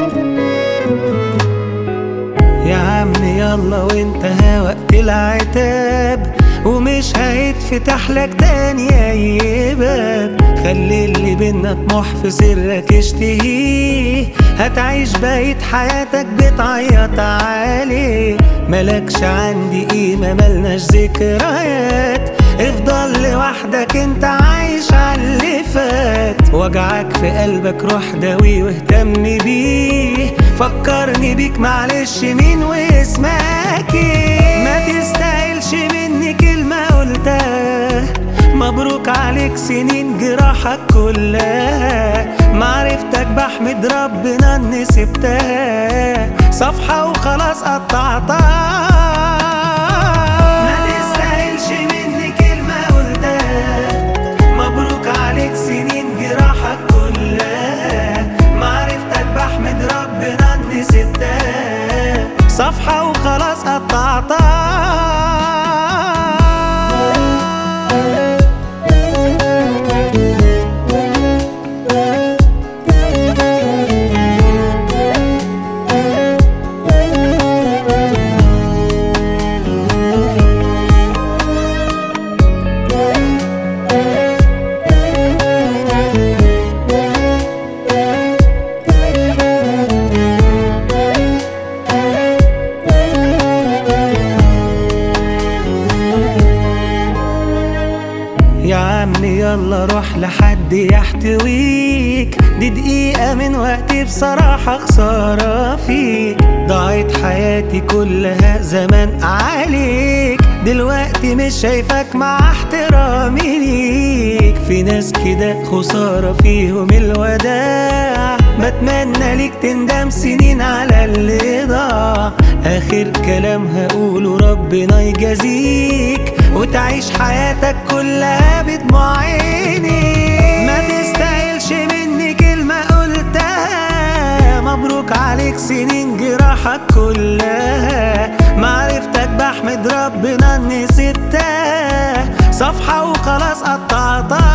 يا عم يلا وانتهى وقت العتاب ومش هيتفتح لك تاني اي باب خلي اللي بينا طموح في سرك اشتهيه هتعيش بقية حياتك بتعيط عليه ملكش عندي قيمة ملناش ذكريات افضل لوحدك انت عايش على اللي فات وجعك في قلبك روح داوي واهتم بيه فكرني بيك معلش مين واسمك ايه ما تستاهلش مني كلمة قلتها مبروك عليك سنين جراحك كلها معرفتك بحمد ربنا اني سبتها صفحة وخلاص قطعتها ما تستاهلش مني كلمة قلتها مبروك عليك سنين جراحك كلها معرفتك بحمد ربنا اني سبتها صفحة وخلاص قطعتها يا عم يلا روح لحد يحتويك دي دقيقة من وقتي بصراحة خسارة فيك ضاعت حياتي كلها زمان عليك دلوقتي مش شايفك مع احترامي ليك في ناس كده خسارة فيهم الوداع بتمنى ليك تندم سنين على اللي ضاع آخر كلام هقوله ربنا يجازيك وتعيش حياتك كلها بدموع عيني ما تستاهلش مني كلمة قلتها مبروك عليك سنين جراحك كلها معرفتك بحمد ربنا اني سبتها صفحة وخلاص قطعتها